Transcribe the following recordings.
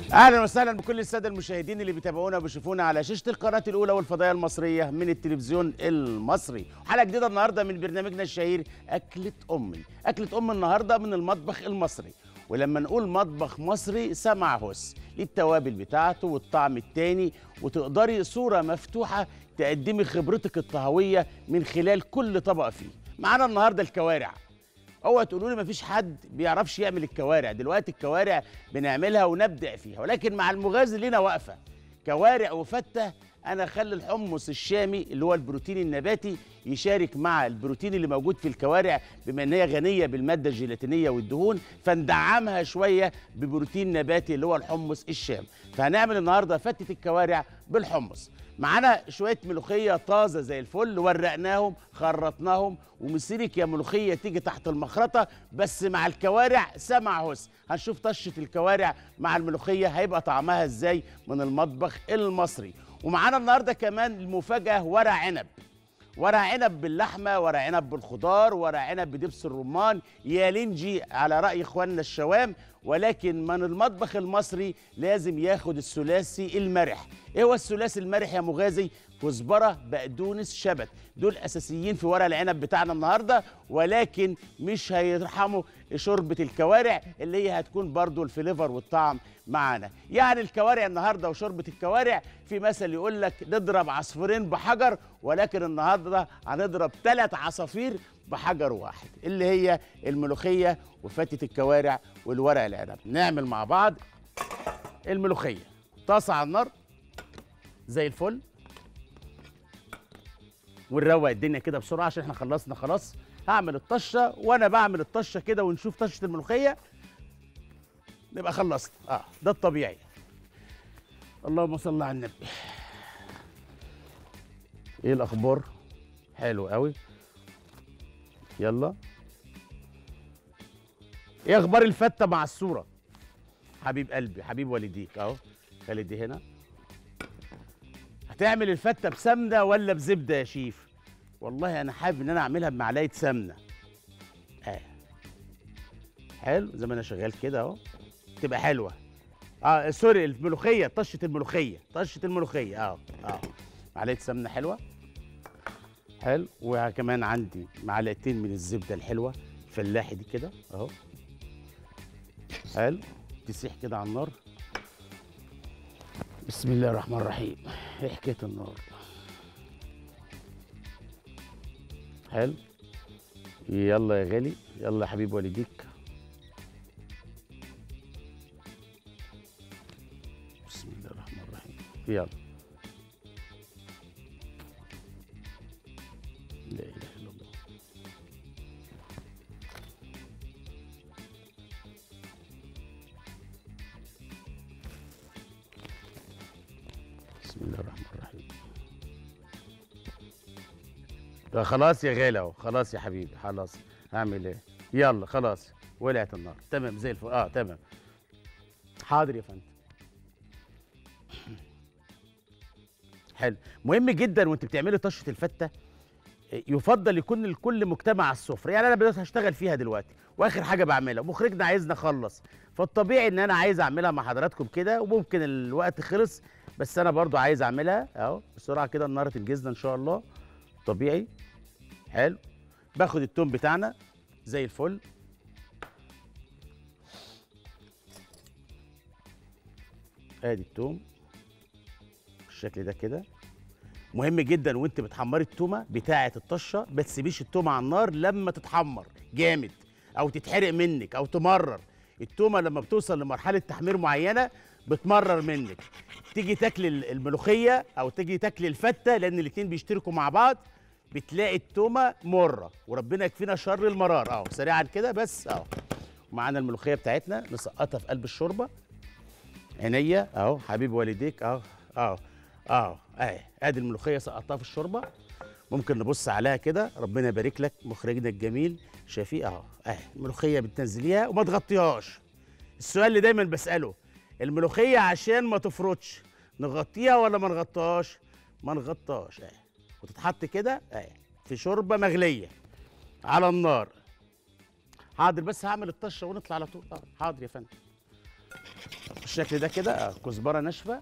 اهلا وسهلا بكل الساده المشاهدين اللي بيتابعونا وبيشوفونا على شاشه القناه الاولى والفضائيه المصريه من التلفزيون المصري حلقه جديده النهارده من برنامجنا الشهير اكله امي اكله ام النهارده من المطبخ المصري ولما نقول مطبخ مصري سمع هس ليه التوابل بتاعته والطعم التاني وتقدري صوره مفتوحه تقدمي خبرتك الطهويه من خلال كل طبق فيه معانا النهارده الكوارع اوعى تقولوا لي مفيش حد بيعرفش يعمل الكوارع دلوقتي الكوارع بنعملها ونبدع فيها ولكن مع المغازي لنا واقفه كوارع وفته انا اخلي الحمص الشامي اللي هو البروتين النباتي يشارك مع البروتين اللي موجود في الكوارع بما ان هي غنيه بالماده الجيلاتينيه والدهون فندعمها شويه ببروتين نباتي اللي هو الحمص الشام فهنعمل النهارده فته الكوارع بالحمص معانا شويه ملوخيه طازه زي الفل ورقناهم خرطناهم ومسيرك يا ملوخيه تيجي تحت المخرطه بس مع الكوارع سمع هس هنشوف طشه الكوارع مع الملوخيه هيبقى طعمها ازاي من المطبخ المصري ومعانا النهارده كمان المفاجاه ورق عنب ورق عنب باللحمه ورق عنب بالخضار ورق عنب بدبس الرمان يا لنجي على راي اخواننا الشوام ولكن من المطبخ المصري لازم ياخد الثلاثي المرح ايه هو الثلاثي المرح يا مغازي كزبره بقدونس شبت دول اساسيين في ورق العنب بتاعنا النهارده ولكن مش هيرحموا شوربه الكوارع اللي هي هتكون برضو الفليفر والطعم معانا يعني الكوارع النهارده وشوربه الكوارع في مثل يقول لك نضرب عصفورين بحجر ولكن النهارده هنضرب ثلاث عصافير بحجر واحد اللي هي الملوخيه وفتة الكوارع والورق العنب نعمل مع بعض الملوخيه طاسه على النار زي الفل ونروق الدنيا كده بسرعه عشان احنا خلصنا خلاص هعمل الطشه وانا بعمل الطشه كده ونشوف طشه الملوخيه نبقى خلصنا اه ده الطبيعي اللهم صل على النبي ايه الاخبار حلو قوي يلا ايه اخبار الفته مع الصوره حبيب قلبي حبيب والديك اهو خلي دي هنا هتعمل الفته بسمنه ولا بزبده يا شيف والله انا حابب ان انا اعملها بمعلقه سمنه اه حلو زي ما انا شغال كده اهو تبقى حلوه اه سوري الملوخيه طشه الملوخيه طشه الملوخيه اه اه معلقه سمنه حلوه حلو وكمان عندي معلقتين من الزبده الحلوه الفلاحي دي كده اهو حلو تسيح كده على النار بسم الله الرحمن الرحيم ايه حكايه النار حلو يلا يا غالي يلا يا حبيب والديك بسم الله الرحمن الرحيم يلا لا اله الا الله بسم الله الرحمن الرحيم ده خلاص يا غالي اهو خلاص يا حبيبي خلاص هعمل ايه يلا خلاص ولعت النار تمام زي الفل اه تمام حاضر يا فندم حلو مهم جدا وانت بتعملي طشه الفته يفضل يكون الكل مجتمع على السفره يعني انا بدات هشتغل فيها دلوقتي واخر حاجه بعملها مخرجنا عايزنا اخلص فالطبيعي ان انا عايز اعملها مع حضراتكم كده وممكن الوقت خلص بس انا برضو عايز اعملها اهو بسرعه كده النار تنجزنا ان شاء الله طبيعي حلو باخد التوم بتاعنا زي الفل ادي التوم بالشكل ده كده مهم جدا وانت بتحمري التومه بتاعه الطشه ما تسيبيش التومه على النار لما تتحمر جامد او تتحرق منك او تمرر التومه لما بتوصل لمرحله تحمير معينه بتمرر منك تيجي تاكل الملوخيه او تيجي تاكل الفته لان الاتنين بيشتركوا مع بعض بتلاقي التومه مره وربنا يكفينا شر المرار اهو سريعا كده بس اهو ومعانا الملوخيه بتاعتنا نسقطها في قلب الشوربه عينيا اهو حبيب والديك اهو اهو اهو اهي ادي الملوخيه سقطتها في الشوربه ممكن نبص عليها كده ربنا يبارك لك مخرجنا الجميل شفيق اهو اهي الملوخيه بتنزليها وما تغطيهاش السؤال اللي دايما بساله الملوخيه عشان ما تفرطش نغطيها ولا ما نغطيهاش ما نغطاش اهي وتتحط كده اهي في شوربه مغليه على النار حاضر بس هعمل الطشه ونطلع على طول اه حاضر يا فندم بالشكل ده كده آه، كزبره ناشفه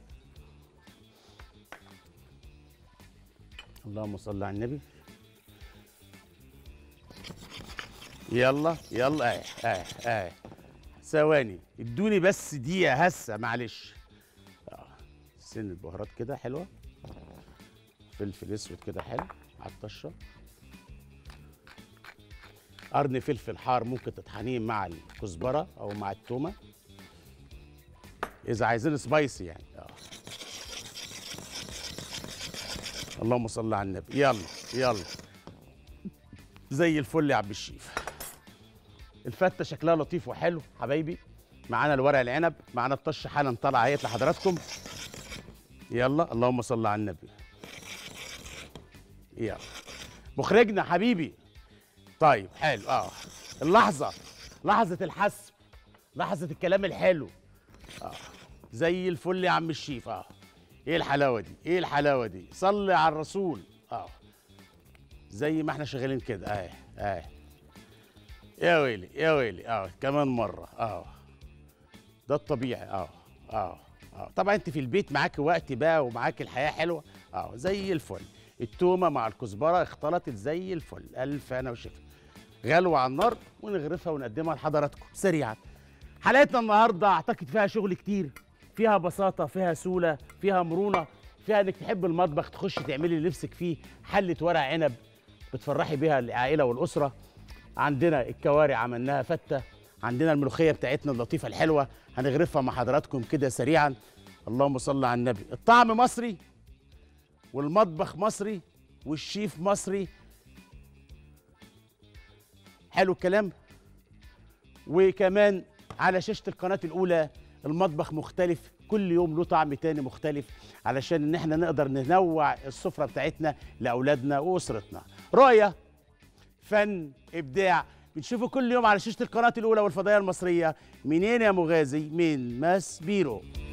اللهم صل على النبي يلا يلا اه اه اه ثواني ادوني بس دقيقه هسه معلش آه. سن البهارات كده حلوه فلفل اسود كده حلو على الطشه قرن فلفل حار ممكن تطحنيه مع الكزبره او مع التومه اذا عايزين سبايسي يعني اه اللهم صل على النبي يلا يلا زي الفل يا عم الشيف الفته شكلها لطيف وحلو حبايبي معانا الورق العنب معانا الطشه حالا طالعه اهيت لحضراتكم يلا اللهم صل على النبي يلا مخرجنا حبيبي طيب حلو اه اللحظه لحظه الحسم لحظه الكلام الحلو اه زي الفل يا عم الشيف اه ايه الحلاوه دي ايه الحلاوه دي صلي على الرسول اه زي ما احنا شغالين كده اه اه يا ويلي يا ويلي اه كمان مره اه ده الطبيعي اه اه اه طبعا انت في البيت معاك وقت بقى ومعاك الحياه حلوه اه زي الفل التومه مع الكزبره اختلطت زي الفل الف انا وشفا غلوه على النار ونغرفها ونقدمها لحضراتكم سريعا حلقتنا النهارده اعتقد فيها شغل كتير فيها بساطه فيها سهوله فيها مرونه فيها انك تحب المطبخ تخش تعملي اللي نفسك فيه حله ورق عنب بتفرحي بيها العائله والاسره عندنا الكوارع عملناها فته عندنا الملوخيه بتاعتنا اللطيفه الحلوه هنغرفها مع حضراتكم كده سريعا اللهم صل على النبي الطعم مصري والمطبخ مصري والشيف مصري حلو الكلام وكمان على شاشة القناة الأولى المطبخ مختلف كل يوم له طعم تاني مختلف علشان ان احنا نقدر ننوع السفرة بتاعتنا لأولادنا وأسرتنا رؤية فن إبداع بنشوفه كل يوم على شاشة القناة الأولى والفضائية المصرية منين يا مغازي من ماس بيرو